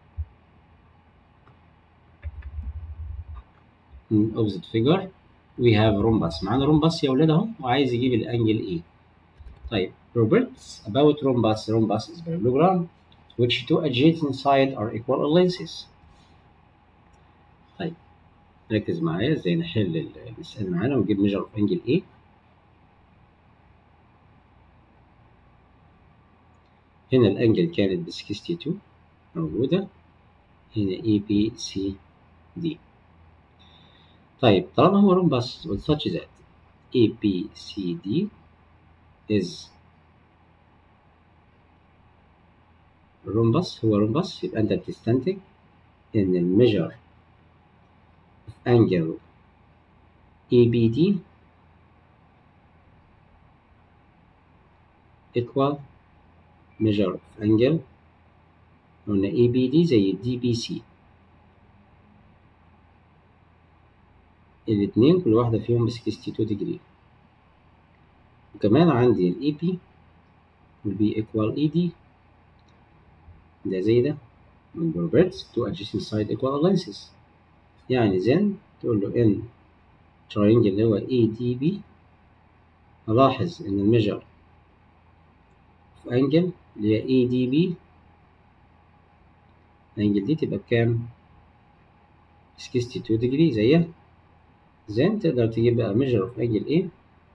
opposite figure we have rhombus معانا rhombus يا ولاد اهو وعايز يجيب الانجل ايه طيب Roberts about rhombus rhombus is parallelogram which two adjacent sides are equal lenses طيب ركز معايا ازاي نحل المسألة معانا ونجيب measure of angle A هنا الانجل كانت ب 62 موجودة هنا A B C D طيب طالما هو rhombus with such that A B C D is rhombus هو rhombus يبقى أنت بتستنتج إن الميجر of angle ABD equal measure of angle قلنا ABD زي DBC الاتنين كل واحدة فيهم ب 62 degree وكمان عندي ال EP will be equal ED ده زي ده من Roberts two adjacent side equal lenses يعني then تقول له in triangle اللي هو ADB ألاحظ إن الميجر في angle اللي هي ADB الانجل دي تبقى بكام؟ 62 degree زيها then تقدر تجيب بقى measure of angle A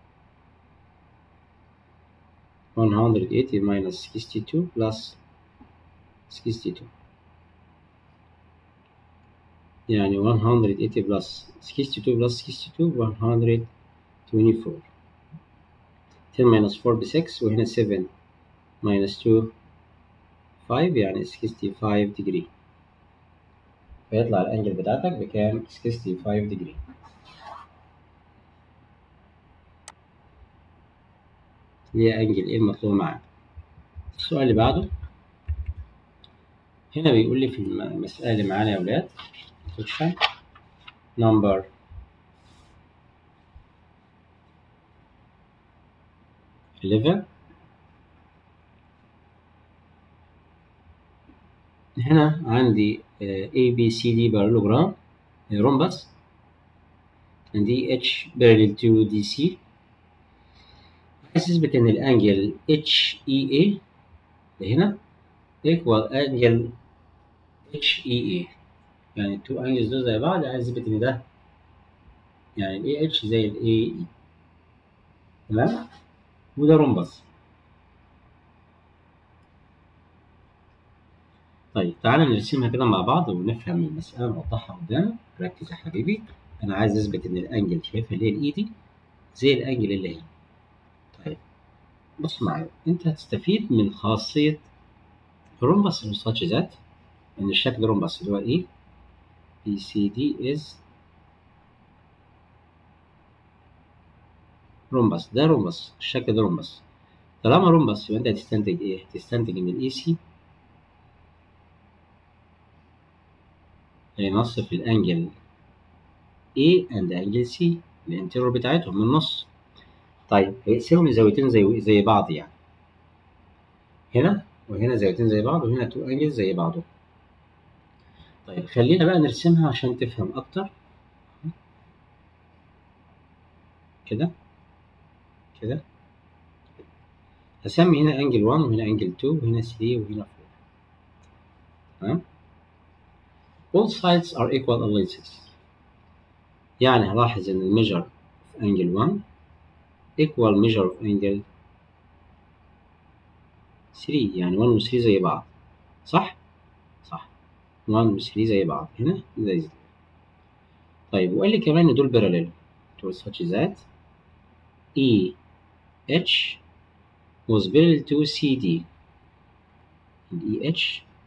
180 minus 62 plus 62 يعني 180 plus 62 plus 62 124 10 minus 4 ب 6 وهنا 7 minus 2 5 يعني 65 degree فيطلع الانجل بتاعتك بكام 65 degree هي انجل ايه المطلوب معاك السؤال اللي بعده هنا بيقول لي في المسألة اللي معانا يا ولاد question number eleven هنا عندي A B C D parallelogram rhombus عندي H parallel to DC عايز اثبت ان الانجل HEA اللي هنا equal angle HEA يعني التو انجلز دول زي بعض عايز اثبت ان ده يعني ال AH زي ال AE تمام وده رومبس طيب تعالى نرسمها كده مع بعض ونفهم المسألة نوضحها قدامك ركز يا حبيبي أنا عايز أثبت إن الأنجل شايفها اللي هي الإي دي زي الأنجل اللي هنا طيب بص معايا أنت هتستفيد من خاصية الرومبس such that إن الشكل رومبس اللي هو إيه بي سي دي is رومبس ده رومبس الشكل ده رومبس طالما رومبس يبقى أنت هتستنتج إيه؟ هتستنتج إن الإي سي هينصف الانجل A and angle C الانتيرور بتاعتهم من النص طيب هيقسموا لزاويتين زي زي بعض يعني هنا وهنا زاويتين زي بعض وهنا تو انجل زي بعضهم طيب خلينا بقى نرسمها عشان تفهم اكتر كده كده هسمي هنا انجل 1 وهنا انجل 2 وهنا 3 وهنا 4 تمام all sides are equal lenses يعني هلاحظ ان الميجر في انجل 1 equal measure of angle 3 يعني 1 و 3 زي بعض صح؟ صح 1 و 3 زي بعض هنا زي زي طيب وقال لي كمان ان دول parallel to such that E H was parallel to CD ال EH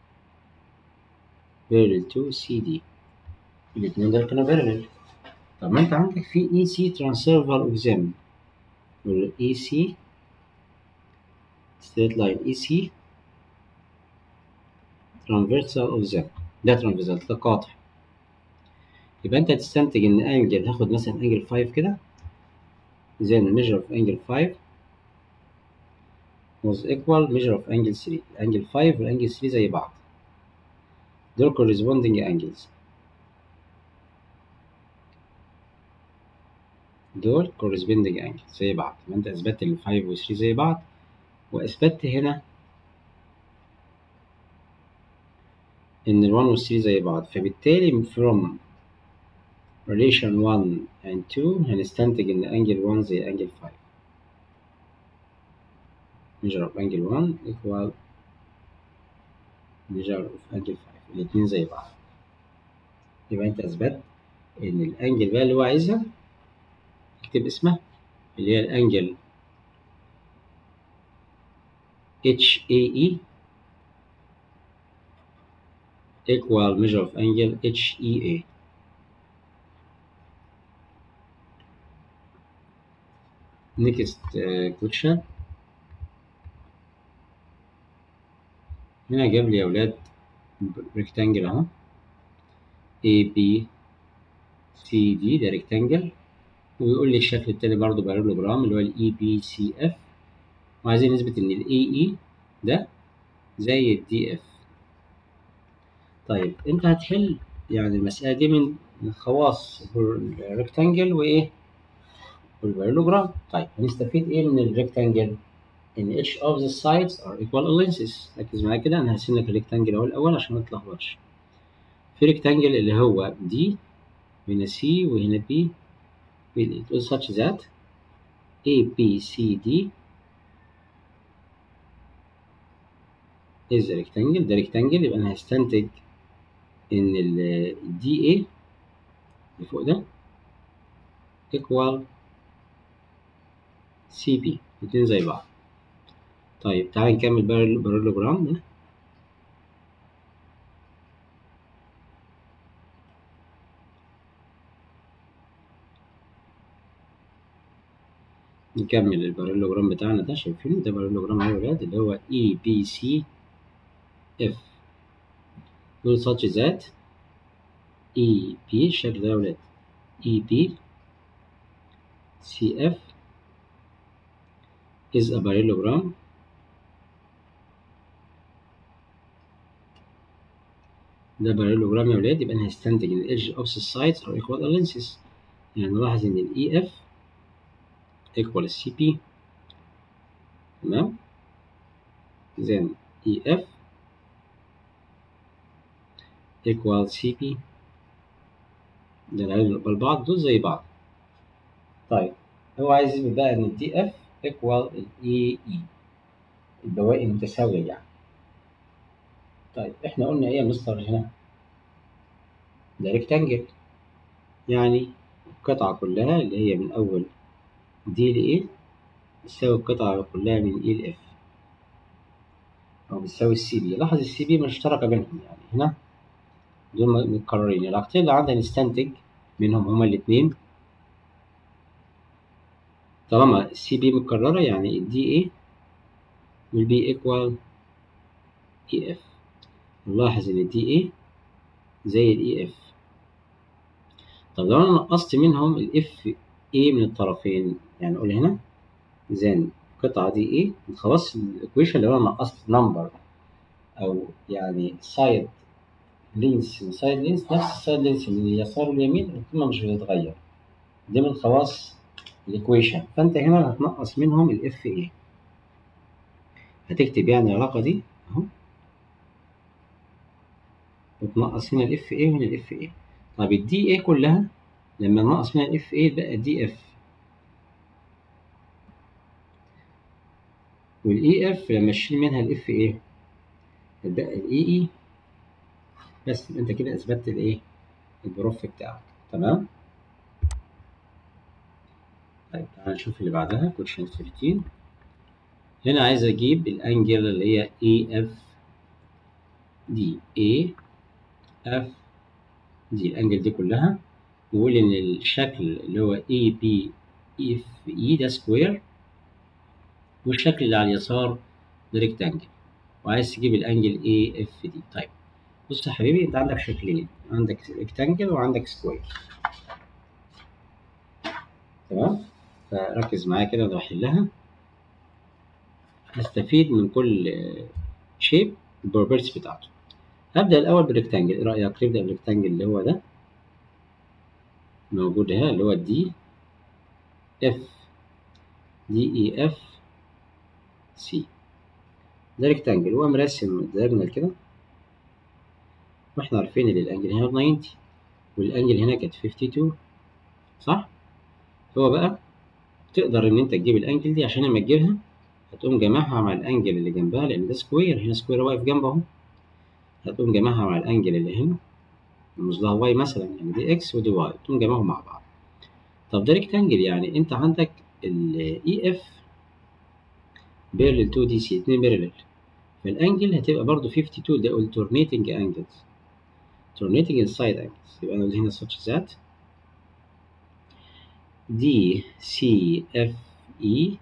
parallel to CD الاتنين دول كانوا parallel طب ما انت عندك في EC transversal of them وال EC straight line EC transversal of them ده transversal ده قاطع يبقى انت هتستنتج ان انجل هاخد مثلا انجل 5 كده then measure of angle 5 was equal measure of angle 3 angle 5 والانجل 3 زي بعض دول corresponding angles دول corresponding angles زي بعض ما انت اثبتت ال 5 و 3 زي بعض واثبتت هنا ان ال 1 وال 3 زي بعض فبالتالي from relation 1 and 2 هنستنتج ان angle 1 زي angle 5 measure of angle 1 equal measure of angle 5 الاتنين زي بعض يبقى انت اثبت ان الانجل بقى اللي هو عايزها اكتب اسمها اللي هي الانجل HAE equal measure of angle HEA next uh, question هنا جاب لي يا ولاد ريكتانجل اهو A B C D ده ريكتانجل ويقول لي الشكل التاني برضه بارالوجرام اللي هو ال E B C F وعايزين نثبت ان ال AE ده زي ال DF طيب انت هتحل يعني المسألة دي من من خواص الريكتانجل وايه والبارالوجرام طيب هنستفيد ايه من الريكتانجل ان each of the sides are equal lenses ركز معايا كده انا هرسم لك الريكتانجل اهو الاول عشان ما تتلخبطش في ريكتانجل اللي هو D هنا C وهنا B it was such that A B C D is a rectangle ده rectangle يبقى انا هستنتج ان ال DA اللي فوق ده equal CB الاتنين زي بعض طيب تعالى نكمل بقى البارالوجرام ده نكمل البارالوجرام بتاعنا ده شايفينه ده بارالوجرام اهو يا ولاد اللي هو E B C F دول such that E B الشكل ده يا ولاد E B C F is a parallelogram ده parallelogram يا ولاد يبقى انا هستنتج ان ال edge of the sides are equal lenses يعني نلاحظ ان ال EF equal CP تمام then EF equal CP ده العين قبل بعض دول زي بعض طيب هو عايز يثبت بقى ان الدي اف equal ال اي اي البواقي متساوية يعني طيب احنا قلنا ايه يا مستر هنا ده ريكتانجل يعني القطعة كلها اللي هي من أول دي لإيه بتساوي القطعة كلها من إيه لإف أو بتساوي السي بي لاحظ السي بي مشتركة بينهم يعني هنا دول متكررين العلاقتين اللي عندنا نستنتج منهم هما الاتنين طالما السي بي متكررة يعني الدي ايه والبي ايكوال اي اف نلاحظ ان الدي ايه زي الاي اف طب لو انا نقصت منهم الاف ايه من الطرفين يعني نقول هنا زين القطعة دي ايه خلاص الايكويشن لو انا نقصت نمبر او يعني سايد لينس سايد لينس نفس السايد لينس اللي اليسار واليمين القيمة مش بتتغير دي من خواص الايكويشن فانت هنا هتنقص منهم الاف اي هتكتب يعني العلاقة دي اهو وتنقص هنا الاف اي وهنا الاف اي طب الدي اي كلها لما ننقص منها الاف اي بقى دي اف والاي اف لما اشيل منها الاف اي هتبقى الاي اي بس يبقى انت كده اثبتت الايه البروف بتاعك تمام طيب تعالى نشوف اللي بعدها كويشن 13 هنا عايز اجيب الانجل اللي هي اي اف دي اي اف دي الانجل دي كلها نقول ان الشكل اللي هو اي بي اف اي ده سكوير والشكل اللي على اليسار ده ريكتانجل وعايز تجيب الانجل اي اف دي طيب بص يا حبيبي انت عندك شكلين عندك ريكتانجل وعندك سكوير تمام فركز معايا كده وانا بحلها هستفيد من كل شيب البروبرتيز بتاعته هبدأ الأول بالريكتانجل إيه رأيك نبدأ بالريكتانجل اللي هو ده موجود اهي اللي هو دي اف دي اي اف سي ده ريكتانجل هو مرسم دايجونال كده واحنا عارفين ان الانجل هنا 90 والانجل هنا كانت 52 صح؟ هو بقى تقدر ان انت تجيب الانجل دي عشان لما تجيبها هتقوم جامعها مع الانجل اللي جنبها لان ده سكوير هنا سكوير واقف جنبه اهو هتقوم جامعها مع الانجل اللي هنا رمز لها واي مثلا يعني دي اكس ودي واي تقوم جامعهم مع بعض طب ده ريكتانجل يعني انت عندك الاي اف بيرلل 2 دي سي 2 بيرلل فالانجل هتبقى برضو 52 ده alternating angles alternating inside angles يبقى انا هنا such that دي سي اف اي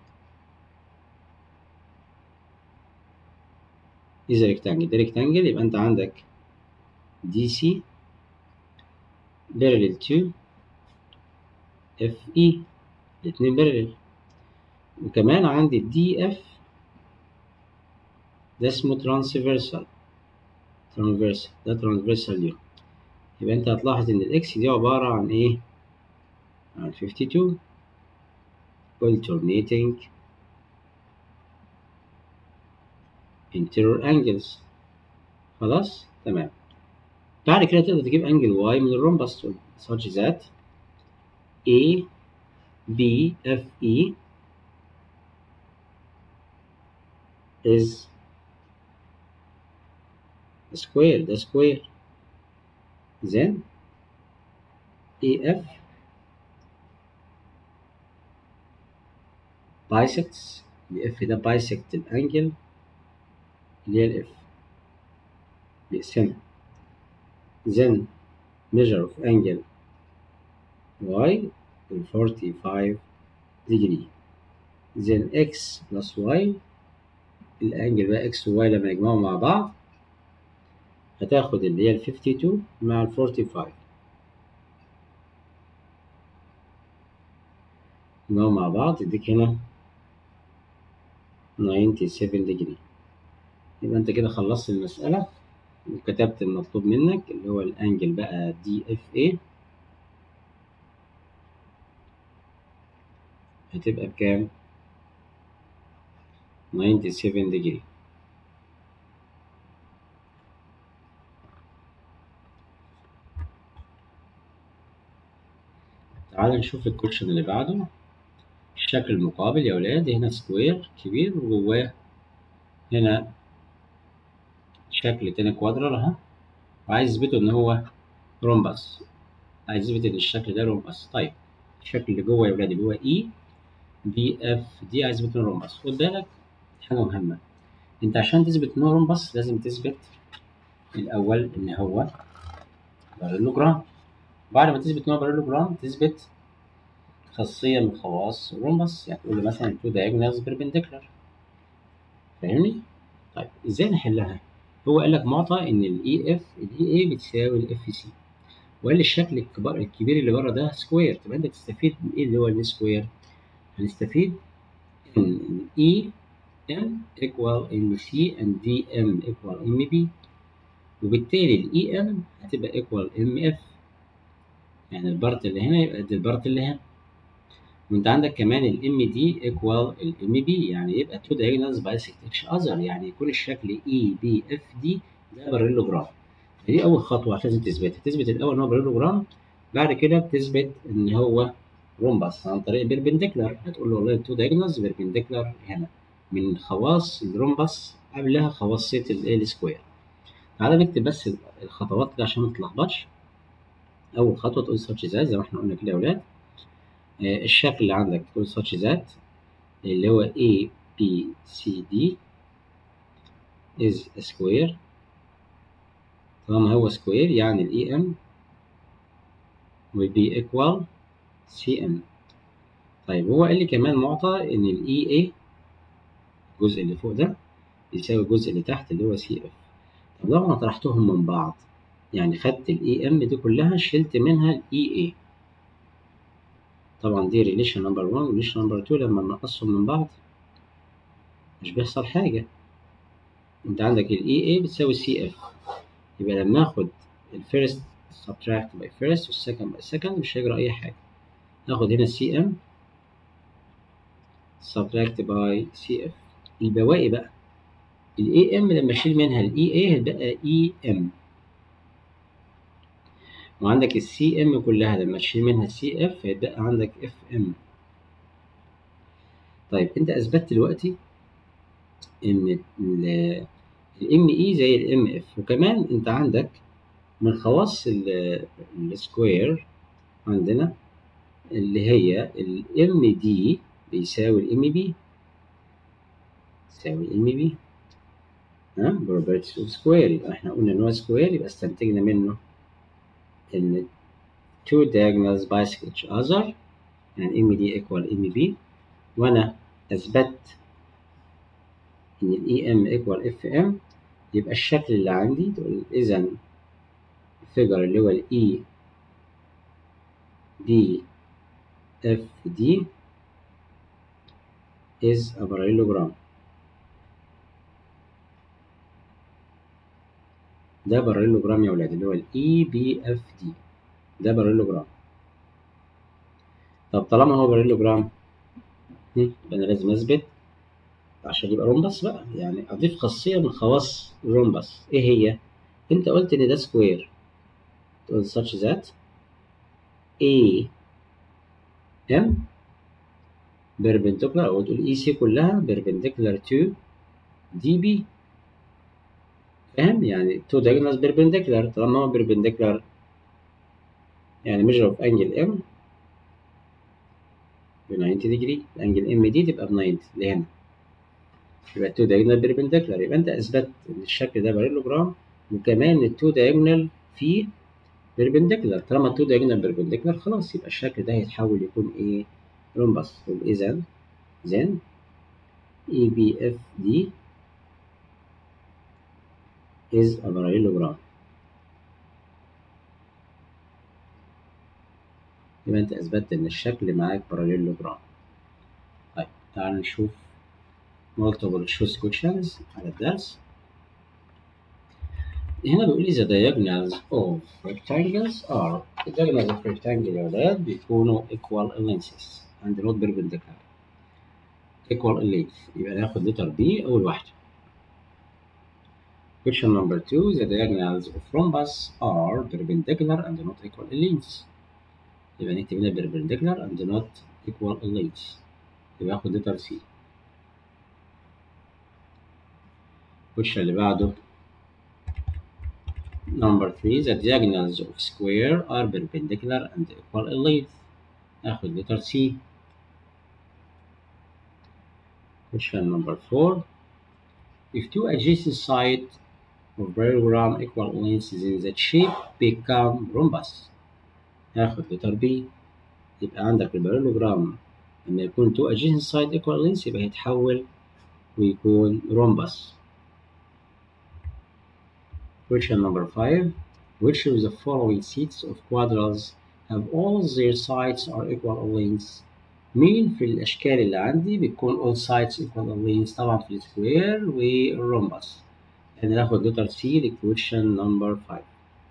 is a rectangle ده rectangle يبقى انت عندك دي سي parallel to اف اي الاتنين parallel وكمان عندي دي اف ده اسمه transversal transversal ده transversal ليهم يبقى انت هتلاحظ ان الاكس دي عبارة عن ايه عن 52 alternating interior angles خلاص تمام بعد كده تقدر تجيب انجل واي من الرومبس such that A B F E is a square ده square then AF bisects الاف ده bisect الانجل اللي هي الاف بيقسمها then measure of angle y is 45 degree then x plus y الانجل بقى x و y لما يجمعوا مع بعض هتاخد اللي هي ال 52 مع ال 45 يجمعوا مع بعض يديك هنا 97 degree يبقى انت كده خلصت المسألة وكتبت المطلوب منك اللي هو الانجل بقى دي اف اي هتبقى بكام 97 degree تعال نشوف الكوشن اللي بعده الشكل المقابل يا ولاد هنا سكوير كبير وجواه هنا شكل تاني كوادرال اهو وعايز يثبته ان هو رومبس عايز يثبت ان الشكل ده رومبس طيب الشكل اللي جوه يا ولاد اللي هو اي بي اف دي عايز يثبت انه رومبس خد بالك حاجه مهمه انت عشان تثبت ان هو رومبس لازم تثبت الاول ان هو بارالوجرام بعد ما تثبت ان هو بارالوجرام تثبت خاصيه من خواص الرومبس يعني تقول له مثلا تو diagonals perpendicular فاهمني طيب ازاي نحلها هو قال لك معطى ان الاي اف الاي اي بتساوي الاف سي وقال لي الشكل الكبار الكبير اللي بره ده سكوير طب انت تستفيد من ايه اللي هو السكوير هنستفيد ان اي ام equal ام سي and دي ام equal ام بي وبالتالي الاي ام هتبقى ايكوال ام اف يعني البارت اللي هنا يبقى قد البارت اللي هنا وانت عندك كمان الام دي ايكوال الام بي يعني يبقى تو diagonals bisect each other يعني يكون الشكل اي بي اف دي ده باراليلوجرام دي اول خطوه لازم تثبتها تثبت الاول ان هو باراليلوجرام بعد كده بتثبت ان هو رومبس عن طريق بيربنديكولار هتقول له والله التو diagonals بيربنديكولار هنا من خواص الرومبس قبلها خواصية الايه السكوير تعالى نكتب بس الخطوات كده عشان ما تتلخبطش اول خطوه تقول such that زي ما احنا قلنا كده يا ولاد آه الشكل اللي عندك تقول such that اللي هو A B C D is a square طالما هو سكوير يعني ال EM will be equal CM طيب هو قال لي كمان معطى ان ال EA الجزء اللي فوق ده يساوي الجزء اللي تحت اللي هو CF طب لو انا طرحتهم من بعض يعني خدت ال EM دي كلها شلت منها ال EA طبعا دي ريليشن نمبر 1 وريليشن نمبر 2 لما نقصهم من بعض مش بيحصل حاجة انت عندك ال EA بتساوي CF يبقى لما اخد الفيرست subtract by first والسكند by second مش هيجرى أي حاجة ناخد هنا CM subtract by CF البواقي بقى ال AM لما اشيل منها ال EA هتبقى EM وعندك ال CM كلها لما تشيل منها CF هيتبقى عندك FM طيب انت اثبتت دلوقتي ان ال ME زي ال MF وكمان انت عندك من خواص السكوير عندنا اللي هي ال MD بيساوي ال MB يساوي ال MB ها properties of square يبقى احنا قلنا ان هو سكوير يبقى استنتجنا منه ان two diagonals bisect each other يعني MD equal MB وانا اثبت ان ال EM equal FM يبقى الشكل اللي عندي تقول اذا الفيجر اللي هو ال E B F D is a parallelogram ده باراليلوجرام يا ولاد اللي هو ال EBFD ده باراليلوجرام طب طالما هو باراليلوجرام يبقى انا لازم اثبت عشان يبقى رومبس بقى يعني اضيف خاصيه من خواص الرومبس ايه هي انت قلت ان ده سكوير تقول such that A M perpendicular او تقول اي سي كلها perpendicular to دي بي فاهم يعني two diagonals perpendicular طالما هو perpendicular يعني measure of angle M ب 90 degree الانجل ام دي تبقى ب 90 اللي هنا يبقى two diagonal perpendicular يبقى انت اثبتت ان الشكل ده بارالوجرام وكمان التو diagonal فيه perpendicular طالما التو diagonal perpendicular خلاص يبقى الشكل ده هيتحول يكون ايه رومبس اذا then EBFD is a parallelogram يبقى انت اثبتت ان الشكل معاك parallelogram طيب تعال نشوف multiple choice questions على الدرس هنا بيقول لي the diagonals of rectangles are the diagonals of rectangle يا ولاد بيكونوا equal lengths and not perpendicular equal length يبقى ناخد letter B أول واحدة Question number two, the diagonals of rhombus are perpendicular and not equal in length. يبقى نكتب هنا perpendicular and not equal in length. يبقى آخد letter C. Question اللي بعده. Number three, the diagonals of square are perpendicular and equal in length. آخد letter C. Question number four. If two adjacent sides of parallelogram equal lengths then the shape become rhombus هاخد letter B يبقى عندك البارالوجرام لما يكون two adjacent side equal lengths يبقى هيتحول ويكون rhombus question number 5 which of the following sets of quadrals have all their sides are equal lengths مين في الأشكال اللي عندي بيكون all sides equal lengths طبعا في السكوير والرومبس هناخد letter C the question number 5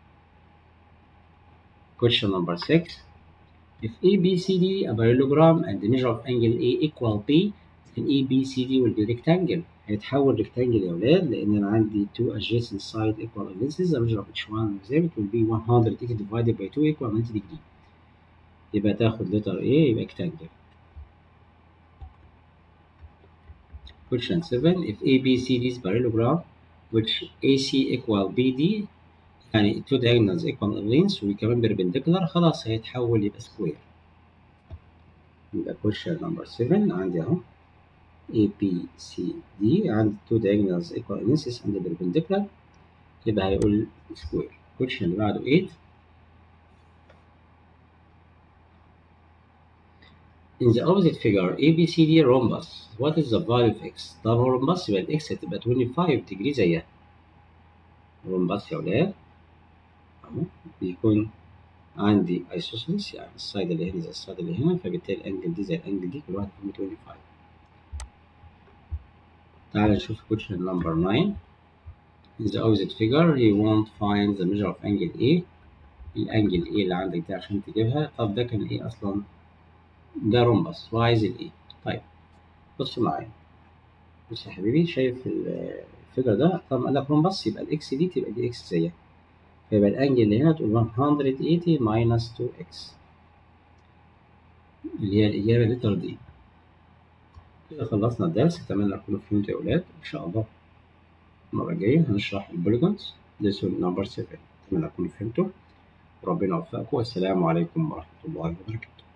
question number 6 if ABCD a parallelogram and the measure of angle A equal B then ABCD will be rectangle هيتحول rectangle يا ولاد لأن أنا عندي two adjacent side equal lenses the measure of each one of them it will be 180 divided by 2 equal 90 degree يبقى تاخد letter A يبقى rectangle question 7 if ABCD is parallelogram which AC equal BD يعني two diagonals equal in length وكمان perpendicular خلاص هيتحول يبقى square يبقى question number 7 عندي اهو A B C D عندي two diagonals equal in length and perpendicular يبقى هيقول square question اللي بعده 8 In the opposite figure ABCD rhombus what is the value of x؟ طبعا rhombus يبقى ال x هتبقى 25 degree زيها rhombus يا ولاد اهو بيكون عندي ايسوسيلس يعني السايد اللي هنا زي السايد اللي هنا فبالتالي الانجل دي زي الانجل دي كل واحد فيهم 25 تعال نشوف question number 9 in the opposite figure you want find the measure of angle A الانجل A اللي عندك دي عشان تجيبها طب ده كان ايه اصلا ده رومبس وعايز الايه طيب بص معايا بص يا حبيبي شايف الفيجر ده طب قال لك رومبس يبقى الاكس دي تبقى دي اكس زيها فيبقى الانجل اللي هنا تقول 180 minus 2x اللي هي الإجابة لتر دي كده خلصنا الدرس أتمنى تكونوا فهمتوا يا أولاد إن شاء الله المرة الجاية هنشرح البوليجونز ليسون نمبر 7 أتمنى تكونوا فهمتوا ربنا يوفقكم والسلام عليكم ورحمة الله وبركاته